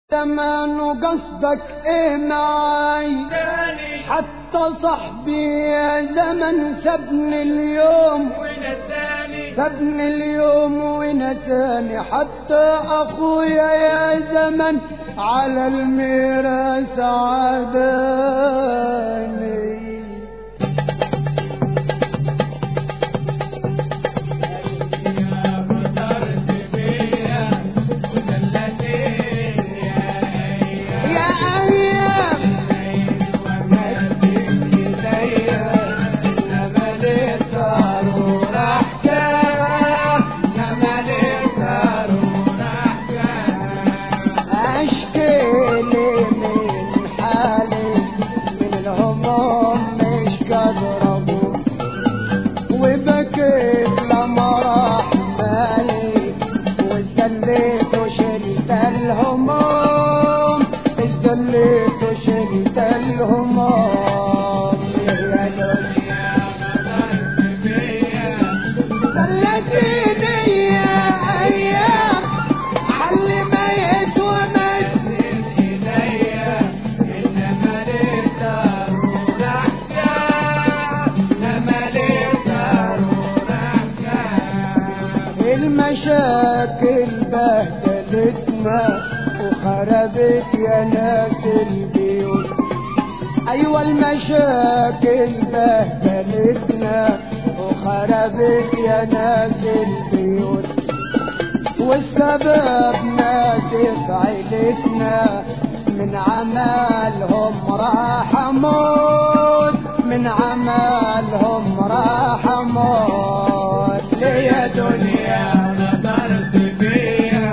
زمان قصدك ايه معاي تاني حتى صاحبي يا زمن سابني اليوم ونساني سابني اليوم ونساني حتى اخويا يا زمن على الميراث عداني غدرت بيا وذلتني يا أيام يا ايام ومدت إيديا إنما للضرورة أحكام إنما للضرورة أحكام اشكي لي من حالي من الهموم مش قادر اقوم وبكيت لما راح بالي واستنيت وشلت الهموم استنيت وشلت الهموم يا دنيا غدرت بيا خلتيني يا ايام حل ما يسوى مجد إيديا إنما للضرورة أحكام إنما للضرورة أحكام المشاكل بهدلتنا وخربت يا ناس البيوت ايوه المشاكل بهدلتنا وخربت يا ناس البيوت والسبب ناس في عيلتنا من عمالهم راح اموت من عمالهم راح اموت ليه يا دنيا غدرت بيا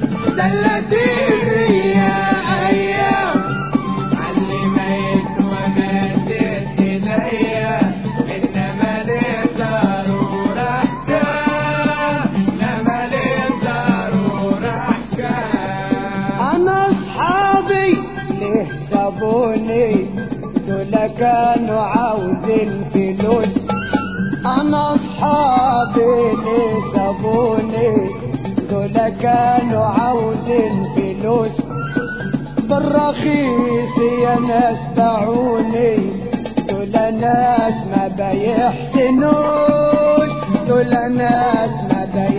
دلتيني يا ايام علميت ومدت إيديا إنما للضرورة أحكام إنما للضرورة أحكام انا اصحابي ليه سابوني دول كانوا عاوزين فلوس انا اصحابي ليه سابوني دول كانوا عاوزين فلوس بالرخيص يا ناس باعوني دول ناس ما بيحسنوش دول ناس ما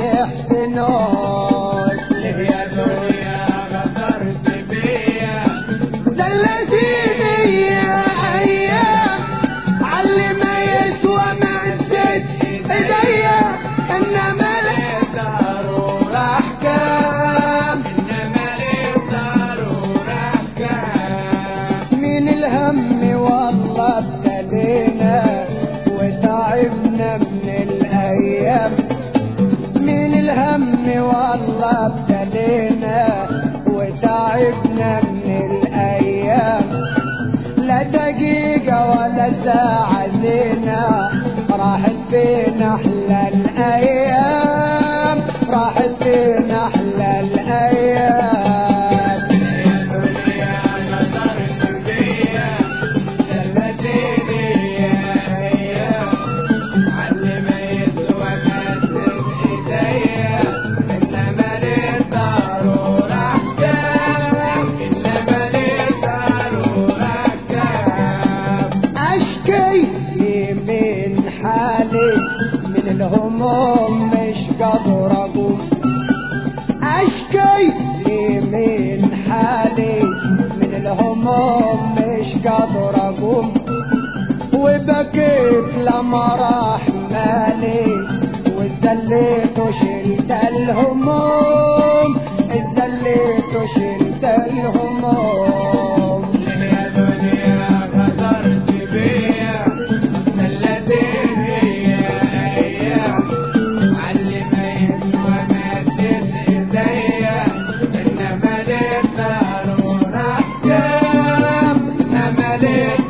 بيحسنوش ليه يا دنيا غدرت بيا دلتيني يا ايام علي ما يسوى معزت ايديا انما للضرورة أحكام إنما للضرورة أحكام من الهم والله ابتلينا وتعبنا من الايام من الهم والله ابتلينا وتعبنا من الايام لا دقيقة ولا ساعة زينة راحت فينا أحلى الأيام راحت فينا أحلى الأيام يا دنيا غدرت بيا دلتيني يا أيام علميت ومدت إيديا إنما للضرورة أحكام إنما للضرورة أحكام أشكي من حالي من الهموم مش قادر أقوم أشكي من حالي من الهموم مش قادر أقوم وبكيت لما راح مالي واتذليت وشلت الهموم اتذليت وشلت الهموم يا دنيا غدرت بيا دلتيني يا أيام علميت ومدت إيديا إنما للضرورة أحكام إنما للضرورة